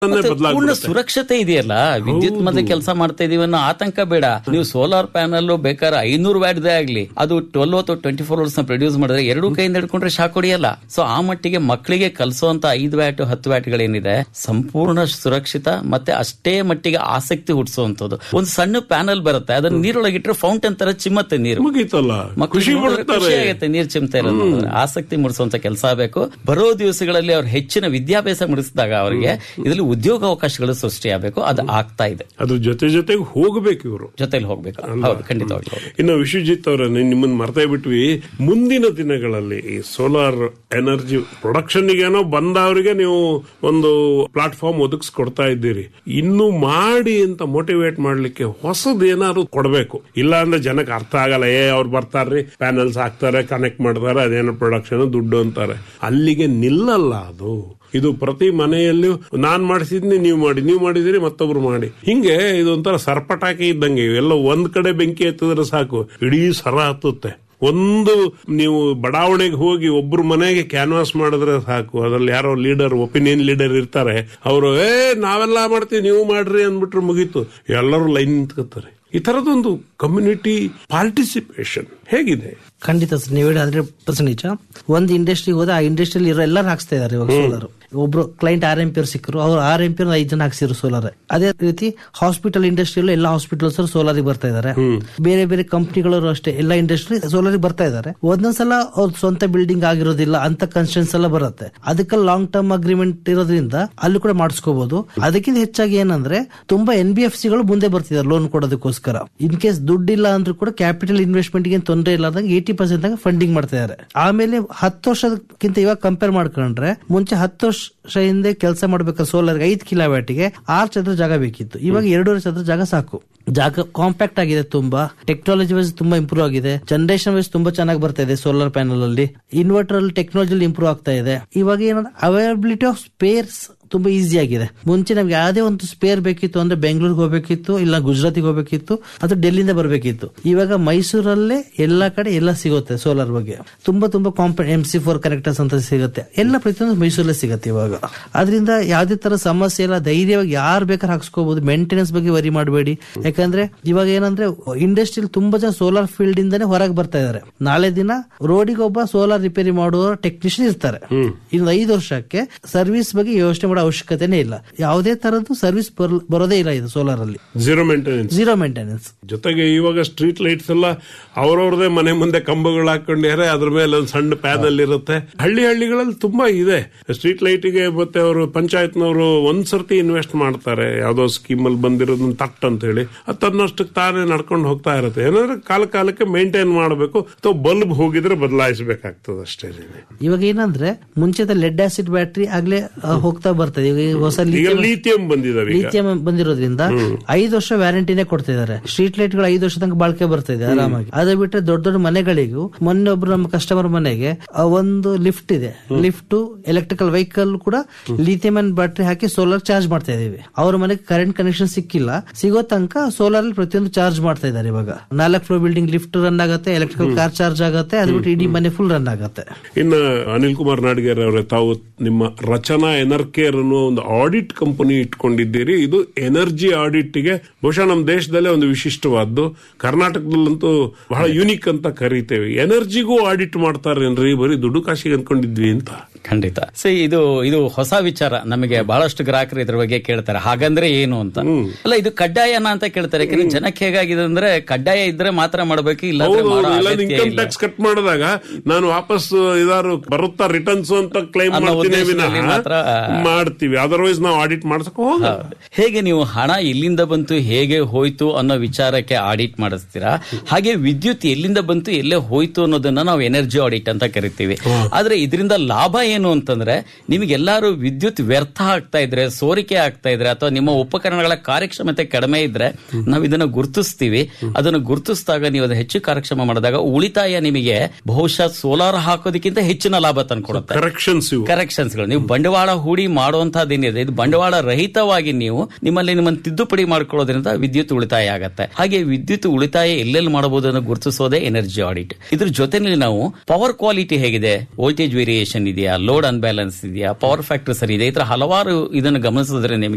ಮತ್ತೆ ಪೂರ್ಣ ಬದಲಾಗ್ಬಿಡುತ್ತೆ ಸುರಕ್ಷತೆ ಇದೆಯಲ್ಲ ವಿದ್ಯುತ್ ಮತ್ತೆ ಕೆಲಸ ಮಾಡ್ತಾ ಇದೀವಿ ಅನ್ನೋ ಆತಂಕ ಬೇಡ ನೀವು ಸೋಲಾರ್ ಪ್ಯಾನಲ್ ಬೇಕಾದ್ರೆ ಐನೂರು ವ್ಯಾಟ್ದೇ ಆಗ್ಲಿ ಅದು ಟ್ವೆಲ್ ಅಥವಾ ಟ್ವೆಂಟಿ ಫೋರ್ ಅವರ್ಸ್ ನ ಪ್ರೊಡ್ಯೂಸ್ ಮಾಡಿದ್ರೆ ಎರಡು ಕೈಯಿಂದ ಹಿಡ್ಕೊಂಡ್ರೆ ಶಾಕ್ ಹೊಡಿಯಲ್ಲ ಸೊ ಆ ಮಟ್ಟಿಗೆ ಮಕ್ಕಳಿಗೆ ಕಲಿಸುವಂತ ಐದು ವ್ಯಾಟ್ ಹತ್ತು ವ್ಯಾಟ್ ಗಳೇನಿದೆ ಸಂಪೂರ್ಣ ಸುರಕ್ಷಿತ ಮತ್ತೆ ಅಷ್ಟೇ ಮಟ್ಟಿಗೆ ಆಸಕ್ತಿ ಹುಟ್ಟಿಸುವಂತದ್ದು ಒಂದು ಸಣ್ಣ ಪ್ಯಾನಲ್ ಬರುತ್ತೆ ಅದನ್ನ ನೀರೊಳಗಿಟ್ರೆ ಫೌಂಟೇನ್ ತರ ಚಿಮ್ಮತ್ತೆ ನೀರು ಮುಗೀತಲ್ಲ ಮಕ್ಕಳು ಖುಷಿ ನೋಡಿದ್ರೆ ಪಡ್ತಾರೆ ಖುಷಿ ಆಗುತ್ತೆ ನೀರ್ ಚಿಮ್ತಾ ಇರೋದು ನೋಡಿದ್ರೆ. ಆಸಕ್ತಿ ಮೂಡಿಸುವಂತ ಕೆಲಸ ಬೇಕು ಬರೋ ದಿವಸಗಳಲ್ಲಿ ಅವ್ರು ಹೆಚ್ಚಿನ ವಿದ್ಯಾಭ್ಯಾಸ ಮುಡಿಸಿದಾಗ ಅವರಿಗೆ ಇದರಲ್ಲಿ ಉದ್ಯೋಗ ಅವಕಾಶಗಳು ಸೃಷ್ಟಿಯಾಗಬೇಕು ಅದು ಆಗ್ತಾ ಇದೆ ಅದ್ರ ಜೊತೆ ಜೊತೆಗೆ ಹೋಗ್ಬೇಕು ಇವರು ಜೊತೆಲಿ ಹೋಗ್ಬೇಕು ಹೌದು ಖಂಡಿತವಾಗ್ಲೂ ಹೌದು. ಇನ್ನು ವಿಶ್ವಜಿತ್ ಅವರ ನಿಮ್ಮನ್ನ ಮರ್ತೇ ಬಿಟ್ವಿ ಮುಂದಿನ ದಿನಗಳಲ್ಲಿ ಈ ಸೋಲಾರ್ ಎನರ್ಜಿ ಪ್ರೊಡಕ್ಷನ್ ಏನೋ ಬಂದವರಿಗೆ ನೀವು ಒಂದು ಪ್ಲಾಟ್ಫಾರ್ಮ್ ಒದಗಿಸ್ಕೊಡ್ತಾ ಇದ್ದೀರಿ ಇನ್ನು ಮಾಡಿ ಅಂತ ಮೋಟಿವೇಟ್ ಮಾಡ್ಲಿಕ್ಕೆ ಹೊಸದ್ ಏನಾದ್ರು ಕೊಡಬೇಕು ಇಲ್ಲ ಅಂದ್ರೆ ಜನಕ್ಕೆ ಅರ್ಥ ಆಗಲ್ಲ ಏ ಅವ್ರು ಬರ್ತಾರ್ರಿ ಪ್ಯಾನಲ್ಸ್ ಹಾಕ್ತಾರೆ ಕನೆಕ್ಟ್ ಮಾಡ್ತಾರೆ ಅದೇನೋ ಪ್ರೊಡಕ್ಷನ್ ದುಡ್ಡು ಅಂತಾರೆ ಅಲ್ಲಿಗೆ ನಿಲ್ಲಲ್ಲ ಅದು ಇದು ಪ್ರತಿ ಮನೆಯಲ್ಲೂ ನಾನ್ ಮಾಡಿಸಿದ್ನಿ ನೀವು ಮಾಡಿ ನೀವು ಮಾಡಿದಿರಿ ಮತ್ತೊಬ್ರು ಮಾಡಿ ಹಿಂಗೆ ಇದೊಂಥರ ಸರ್ಪಟಾಕಿ ಇದ್ದಂಗೆ ಎಲ್ಲ ಒಂದ್ ಕಡೆ ಬೆಂಕಿ ಎತ್ತಿದ್ರೆ ಸಾಕು ಇಡೀ ಸರ ಹತ್ತುತ್ತೆ ಒಂದು ನೀವು ಬಡಾವಣೆಗೆ ಹೋಗಿ ಒಬ್ರು ಮನೆಗೆ ಕ್ಯಾನ್ವಾಸ್ ಮಾಡಿದ್ರೆ ಸಾಕು ಅದ್ರಲ್ಲಿ ಯಾರೋ ಲೀಡರ್ ಒಪಿನಿಯನ್ ಲೀಡರ್ ಇರ್ತಾರೆ ಅವರು ಏ ನಾವೆಲ್ಲ ಮಾಡ್ತೀವಿ ನೀವು ಮಾಡ್ರಿ ಅಂದ್ಬಿಟ್ರೆ ಮುಗೀತು ಎಲ್ಲರೂ ಲೈನ್ ನಿಂತ್ಕೋತಾರೆ ಈ ತರದೊಂದು ಕಮ್ಯುನಿಟಿ ಪಾರ್ಟಿಸಿಪೇಷನ್ ಹೇಗಿದೆ ಖಂಡಿತ ಸರ್ ನೀವು ಹೇಳಿ ಹಂಡ್ರೆಡ್ ಪರ್ಸೆಂಟ್ ನಿಜ ಒಂದು ಇಂಡಸ್ಟ್ರಿಗೆ ಹೋದ್ರೆ ಆ ಇಂಡಸ್ಟ್ರಿಯಲ್ಲಿ ಇರೋ ಎಲ್ಲರೂ ಹಾಕ್ಸ್ತಾ ಇದಾರೆ ಇವಾಗ ಸೋಲಾರ್ ಒಬ್ರು ಕ್ಲೈಂಟ್ ಆರ್ ಎಂ ಪಿ ಸಿಕ್ಕರು ಅವ್ರು ಆರ್ ಎಂ ಪಿ ಐದು ಜನ ಹಾಕ್ಸಿದ್ರು ಸೋಲಾರ್ ಅದೇ ರೀತಿ ಹಾಸ್ಪಿಟಲ್ ಇಂಡಸ್ಟ್ರಿಯಲ್ಲೂ ಎಲ್ಲ ಹಾಸ್ಪಿಟಲ್ಸ್ ಸೋಲಾರಿಗೆ ಬರ್ತಾ ಇದಾರೆ ಬೇರೆ ಬೇರೆ ಕಂಪ್ನಿಗಳವರು ಅಷ್ಟೇ ಎಲ್ಲ ಇಂಡಸ್ಟ್ರಿ ಸೋಲಾರಿಗೆ ಬರ್ತಾ ಇದಾರೆ ಒಂದೊಂದ್ಸಲ ಅವ್ರ ಸ್ವಂತ ಬಿಲ್ಡಿಂಗ್ ಆಗಿರೋದಿಲ್ಲ ಅಂತ ಕನ್ಸ್ಟೆನ್ಸ್ ಎಲ್ಲ ಬರುತ್ತೆ ಅದಕ್ಕೆ ಲಾಂಗ್ ಟರ್ಮ್ ಅಗ್ರಿಮೆಂಟ್ ಇರೋದ್ರಿಂದ ಅಲ್ಲಿ ಕೂಡ ಮಾಡಿಸ್ಕೋಬಹುದು ಅದಕ್ಕಿಂತ ಹೆಚ್ಚಾಗಿ ಏನಂದ್ರೆ ತುಂಬಾ ಎನ್ ಬಿ ಎಫ್ ಸಿಗಳು ಮುಂದೆ ಬರ್ತಿದ್ದಾರೆ ಲೋನ್ ಕೊಡೋದಕ್ಕೋಸ್ಕರ ಇನ್ ಕೇಸ್ ದುಡ್ಡಿಲ್ಲ ಅಂದ್ರೂ ಕೂಡ ಕ್ಯಾಪಿಟಲ್ ಇನ್ವೆಸ್ಟ್ಮೆಂಟ್ ಗೆ ತೊಂದರೆ ಇಲ್ಲದಂಗೆ ಏಟಿ ಪರ್ಸೆಂಟ್ ಫಂಡಿಂಗ್ ಮಾಡ್ತಾ ಇದ್ದಾರೆ ಆಮೇಲೆ ಹತ್ತು ವರ್ಷಕ್ಕಿಂತ ಇವಾಗ ಕಂಪೇರ್ ಮಾಡ್ಕೊಂಡ್ರೆ ಮುಂಚೆ ಹತ್ತು ವರ್ಷ ಹಿಂದೆ ಕೆಲಸ ಮಾಡ್ಬೇಕಾದ್ರೆ ಸೋಲಾರ್ ಐದು ಕಿಲೋವ್ಯಾಟಿಗೆ ಆರು ಚದರ ಜಾಗ ಬೇಕಿತ್ತು ಇವಾಗ ಎರಡೂವರೆ ಚದರ ಜಾಗ ಸಾಕು ಜಾಗ ಕಾಂಪ್ಯಾಕ್ಟ್ ಆಗಿದೆ ತುಂಬಾ ಟೆಕ್ನಾಲಜಿ ವೈಸ್ ತುಂಬಾ ಇಂಪ್ರೂವ್ ಆಗಿದೆ ಜನರೇಷನ್ ವೈಸ್ ತುಂಬಾ ಚೆನ್ನಾಗಿ ಬರ್ತಾ ಇದೆ ಸೋಲಾರ್ ಪ್ಯಾನಲ್ ಅಲ್ಲಿ ಇನ್ವರ್ಟರ್ ಅಲ್ಲಿ ಟೆಕ್ನಾಲಜಿ ಇಂಪ್ರೂವ್ ಆಗ್ತಾ ಇದೆ ಇವಾಗ ಏನಂದ್ರೆ ಅವೈಲಬಿಲಿಟಿ ಆಫ್ ಸ್ಪೇರ್ಸ್ ತುಂಬಾ ಈಸಿ ಆಗಿದೆ ಮುಂಚೆ ನಮ್ಗೆ ಯಾವುದೇ ಒಂದು ಸ್ಪೇರ್ ಬೇಕಿತ್ತು ಅಂದ್ರೆ ಬೆಂಗಳೂರಿಗೆ ಹೋಗ್ಬೇಕಿತ್ತು ಇಲ್ಲ ಗುಜರಾತಿಗೆ ಹೋಗ್ಬೇಕಿತ್ತು ಅಥವಾ ಡೆಲ್ಲಿಂದ ಬರಬೇಕಿತ್ತು ಇವಾಗ ಮೈಸೂರಲ್ಲೇ ಎಲ್ಲಾ ಕಡೆ ಎಲ್ಲ ಸಿಗುತ್ತೆ ಸೋಲಾರ್ ಬಗ್ಗೆ ತುಂಬಾ ತುಂಬಾ ಕಾಂಪ ಎಂ ಸಿ ಫೋರ್ ಕನೆಕ್ಟರ್ಸ್ ಅಂತ ಸಿಗುತ್ತೆ ಎಲ್ಲ ಪ್ರತಿಯೊಂದು ಮೈಸೂರಲ್ಲೇ ಸಿಗುತ್ತೆ ಇವಾಗ ಅದರಿಂದ ಯಾವುದೇ ತರ ಸಮಸ್ಯೆ ಇಲ್ಲ ಧೈರ್ಯವಾಗಿ ಯಾರು ಬೇಕಾದ್ರೆ ಹಾಕ್ಸ್ಕೋಬಹುದು ಮೇಂಟೆನೆನ್ಸ್ ಬಗ್ಗೆ ವರಿ ಮಾಡಬೇಡಿ ಯಾಕಂದ್ರೆ ಇವಾಗ ಏನಂದ್ರೆ ಇಂಡಸ್ಟ್ರಿಯಲ್ಲಿ ತುಂಬಾ ಜನ ಸೋಲಾರ್ ಫೀಲ್ಡ್ ಇಂದಾನೆ ಹೊರಗೆ ಬರ್ತಾ ಇದಾರೆ ನಾಳೆ ದಿನ ರೋಡಿಗೆ ಒಬ್ಬ ಸೋಲಾರ್ ರಿಪೇರಿ ಮಾಡುವ ಟೆಕ್ನಿಷಿಯನ್ ಇರ್ತಾರೆ ಇನ್ನು ಐದು ವರ್ಷಕ್ಕೆ ಸರ್ವಿಸ್ ಬಗ್ಗೆ ಯೋಚನೆ ಮಾಡೋ ಅವಶ್ಯಕತೆನೇ ಇಲ್ಲ ಯಾವುದೇ ತರದ್ದು ಸರ್ವಿಸ್ ಬರೋದೇ ಇಲ್ಲ ಇದು ಸೋಲಾರ್ ಅಲ್ಲಿ ಝೀರೋ ಮೇಂಟೆನೆನ್ಸ್ ಝೀರೋ ಮೇಂಟೆನೆನ್ಸ್ ಜೊತೆಗೆ ಇವಾಗ ಸ್ಟ್ರೀಟ್ ಲೈಟ್ಸ್ ಎಲ್ಲ ಅವ್ರವ್ರದೇ ಮನೆ ಮುಂದೆ ಕಂಬಗಳು ಹಾಕೊಂಡಿದ್ದಾರೆ ಅದ್ರ ಮೇಲೆ ಒಂದು ಸಣ್ಣ ಪ್ಯಾನಲ್ ಇರುತ್ತೆ ಹಳ್ಳಿ ಹಳ್ಳಿಗಳಲ್ಲಿ ತುಂಬಾ ಇದೆ ಸ್ಟ್ರೀಟ್ ಲೈಟ್ಗೆ ಮತ್ತೆ ಅವರು ಪಂಚಾಯತ್ನವರು ಒಂದ್ ಸರ್ತಿ ಇನ್ವೆಸ್ಟ್ ಮಾಡ್ತಾರೆ ಯಾವ್ದೋ ಸ್ಕೀಮ್ ಅಲ್ಲಿ ಬಂದಿರೋದನ್ನ ತಟ್ ಅಂತ ಹೇಳಿ ಅದು ತನ್ನಷ್ಟಕ್ಕೆ ತಾನೇ ನಡ್ಕೊಂಡು ಹೋಗ್ತಾ ಇರುತ್ತೆ ಏನಂದ್ರೆ ಕಾಲ ಕಾಲಕ್ಕೆ ಮೇಂಟೈನ್ ಮಾಡಬೇಕು ಅಥವಾ ಬಲ್ಬ್ ಹೋಗಿದ್ರೆ ಬದಲಾಯಿಸಬೇಕಾಗ್ತದೆ ಅಷ್ಟೇ ಇವಾಗ ಏನಂದ್ರೆ ಮುಂಚೆದ ಲೆಡ್ ಆಸಿಡ್ ಬ್ಯಾಟ್ರಿ ಆಗ್ಲೇ ಆ, ಹೋಗ್ತಾ ಬರ್ತದೆ ಈಗ ಈ ಹೊಸ ಈಗ lithium- ಲೀಥಿಯಂ ಬಂದಿದಾವೆ ಈಗ ಲಿಥಿಯಂ ಬಂದಿರೋದ್ರಿಂದ ಐದು ವರ್ಷ ವ್ಯಾರಂಟಿನೇ ಕೊಡ್ತಾ ಇದಾರೆ ಸ್ಟ್ರೀಟ್ ಲೈಟ್ ಗಳು ಐದು ವರ್ಷ ತನಕ ಬಾಳ್ಕೆ ಬರ್ತಾ ಇದೆ ಆರಾಮಾಗಿ ಅದೇ ಬಿಟ್ಟರೆ ದೊಡ್ಡ ದೊಡ್ಡ ಮನೆಗಳಿಗೂ ಮೊನ್ನೆ ಒಬ್ರು ನಮ್ಮ ಕಸ್ಟಮರ್ ಮನೆಗೆ ಆ, ಒಂದು ಲಿಫ್ಟ್ ಇದೆ ಲಿಫ್ಟ್ ಎಲೆಕ್ಟ್ರಿಕಲ್ ವೆಹಿಕಲ್ ಕೂಡ ಲಿಥಿಯಂ ಬ್ಯಾಟ್ರಿ ಹಾಕಿ ಸೋಲಾರ್ ಚಾರ್ಜ್ ಮಾಡ್ತಾ ಇದೀವಿ ಅವ್ರ ಮನೆಗೆ ಕರೆಂಟ್ ಕನೆಕ್ಷನ್ ಸಿಕ್ಕಿಲ್ಲ ಸಿಗೋ ತನಕ ಸೋಲಾರ್ ಅಲ್ಲಿ ಪ್ರತಿಯೊಂದು ಚಾರ್ಜ್ ಮಾಡ್ತಾ ಇದಾರೆ ಇವಾಗ ನಾಲ್ಕು ಫ್ಲೋರ್ ಬಿಲ್ಡಿಂಗ್ ಲಿಫ್ಟ್ ರನ್ ಆಗುತ್ತೆ ಎಲೆಕ್ಟ್ರಿಕಲ್ ಕಾರ್ ಚಾರ್ಜ್ ಆಗುತ್ತೆ ಅದು ಬಿಟ್ಟು ಇಡೀ ಮನೆ ಫುಲ್ ರನ್ ಆಗುತ್ತೆ ಇನ್ನು ಅನಿಲ್ ಕುಮಾರ್ ನಾಡಿಗೇರ್ ಅವರೇ ತಾವು ನಿಮ್ಮ ರಚನಾ ಎನರ್ಕೇರ್ ಅನ್ನೋ ಒಂದು ಆಡಿಟ್ ಕಂಪನಿ ಇಟ್ಕೊಂಡಿದ್ದೀರಿ ಇದು ಎನರ್ಜಿ ಆಡಿಟ್ ಗೆ ಬಹುಶಃ ನಮ್ಮ ದೇಶದಲ್ಲೇ ಒಂದು ವಿಶಿಷ್ಟವಾದ್ದು ಕರ್ನಾಟಕದಲ್ಲಂತೂ ಬಹಳ ಯುನಿಕ್ ಅಂತ ಕರಿತೇವೆ ಎನರ್ಜಿಗೂ ಆಡಿಟ್ ಮಾಡ್ತಾರೇನ್ರಿ ಬರೀ ದುಡ್ಡು ಕಾಶಿಗೆ ಅಂದ್ಕೊಂಡಿದ್ವಿ ಅಂತ ಖಂಡಿತ ಸೊ ಇದು ಇದು ಹೊಸ ವಿಚಾರ ನಮಗೆ ಬಹಳಷ್ಟು ಗ್ರಾಹಕರು ಇದ್ರ ಬಗ್ಗೆ ಕೇಳ್ತಾರೆ ಹಾಗಂದ್ರೆ ಏನು ಅಂತ ಅಲ್ಲ ಇದು ಕಡ್ಡಾಯನ ಅಂತ ಕೇಳ್ತಾರೆ ಯಾಕಂದ್ರೆ ಜನಕ್ಕೆ ಹೇಗಾಗಿದೆ ಅಂದ್ರೆ ಕಡ್ಡಾಯ ಇದ್ರೆ ಮಾತ್ರ ಮಾಡಬೇಕು ಇಲ್ಲ ಹೌದು ಇಲ್ಲ ಇನ್ಕಮ್ ಟ್ಯಾಕ್ಸ್ ಕಟ್ ಮಾಡಿದಾಗ ನಾನು ವಾಪಸ್ ಇದಾರು ಬರುತ್ತಾ ರಿಟರ್ನ್ಸ್ ಅಂತ ಕ್ಲೈಮ್ ಅನ್ನೋ ಮಾಡ್ತೀನಿ ವಿನಃ ಉದ್ದೇಶದಲ್ಲಿ ಮಾತ್ರ, ಮಾಡ್ತೀವಿ ಅದರ್ವೈಸ್ ನಾವು ಆಡಿಟ್ ಮಾಡ್ಸಕ್ ಹೋಗ ಹೇಗೆ ನೀವು ಹಣ ಎಲ್ಲಿಂದ ಬಂತು ಹೇಗೆ ಹೋಯ್ತು ಅನ್ನೋ ವಿಚಾರಕ್ಕೆ ಆಡಿಟ್ ಮಾಡಿಸ್ತೀರಾ ಹಾಗೆ ವಿದ್ಯುತ್ ಎಲ್ಲಿಂದ ಬಂತು ಎಲ್ಲೇ ಹೋಯ್ತು ಅನ್ನೋದನ್ನ ನಾವು ಎನರ್ಜಿ ಆಡಿಟ್ ಅಂತ ಕರಿತೀವಿ ಆದ್ರೆ ಇದರಿಂದ ಲಾಭ ಏನು ಅಂತಂದ್ರೆ ನಿಮಗೆಲ್ಲಾರು ವಿದ್ಯುತ್ ವ್ಯರ್ಥ ಆಗ್ತಾ ಇದ್ರೆ ಸೋರಿಕೆ ಆಗ್ತಾ ಇದ್ರೆ ಅಥವಾ ನಿಮ್ಮ ಉಪಕರಣಗಳ ಕಾರ್ಯಕ್ಷಮತೆ ಕಡಿಮೆ ಇದ್ರೆ ನಾವು ಇದನ್ನ ಗುರುತಿಸ್ತೀವಿ ಅದನ್ನು ಗುರುತಿಸಿದಾಗ ನೀವು ಅದನ್ನ ಹೆಚ್ಚು ಕಾರ್ಯಕ್ಷಮ ಮಾಡಿದಾಗ ಉಳಿತಾಯ ನಿಮಗೆ ಬಹುಶಃ ಸೋಲಾರ್ ಹಾಕೋದಕ್ಕಿಂತ ಹೆಚ್ಚಿನ ಲಾಭ ತಂದ್ಕೊಡುತ್ತೆ ಕರೆಕ್ಷನ್ಸ್ ಇವು ಕರೆಕ್ಷನ್ಸ್ ಗಳು ನೀವು ಬಂಡವಾಳ ಹೂಡಿ ಮಾಡುವಂತಹದ್ದೇನಿದೆ ಇದು ಬಂಡವಾಳ ರಹಿತವಾಗಿ ನೀವು ನಿಮ್ಮಲ್ಲಿ ನಿಮ್ಮನ್ನು ತಿದ್ದುಪಡಿ ಮಾಡ್ಕೊಳ್ಳೋದ್ರಿಂದ ವಿದ್ಯುತ್ ಉಳಿತಾಯ ಆಗತ್ತೆ ಹಾಗೆ ವಿದ್ಯುತ್ ಉಳಿತಾಯ ಎಲ್ಲೆಲ್ಲಿ ಮಾಡಬಹುದು ಅನ್ನೋ ಗುರುತಿಸೋದೇ ಎನರ್ಜಿ ಆಡಿಟ್ ಇದ್ರ ಜೊತೆನಲ್ಲಿ ನಾವು ಪವರ್ ಕ್ವಾಲಿಟಿ ಹೇಗಿದೆ ವೋಲ್ಟೇಜ್ ವೇರಿಯೇಷನ್ ಇದೆಯಾ ಲೋಡ್ ಅನ್ಬ್ಯಾಲೆನ್ಸ್ ಇದೆಯಾ ಪವರ್ ಫ್ಯಾಕ್ಟರ್ ಸರಿ ಇದೆ ಈ ತರ ಹಲವಾರು ಇದನ್ನು ಗಮನಿಸಿದ್ರೆ ನಿಮಗೆ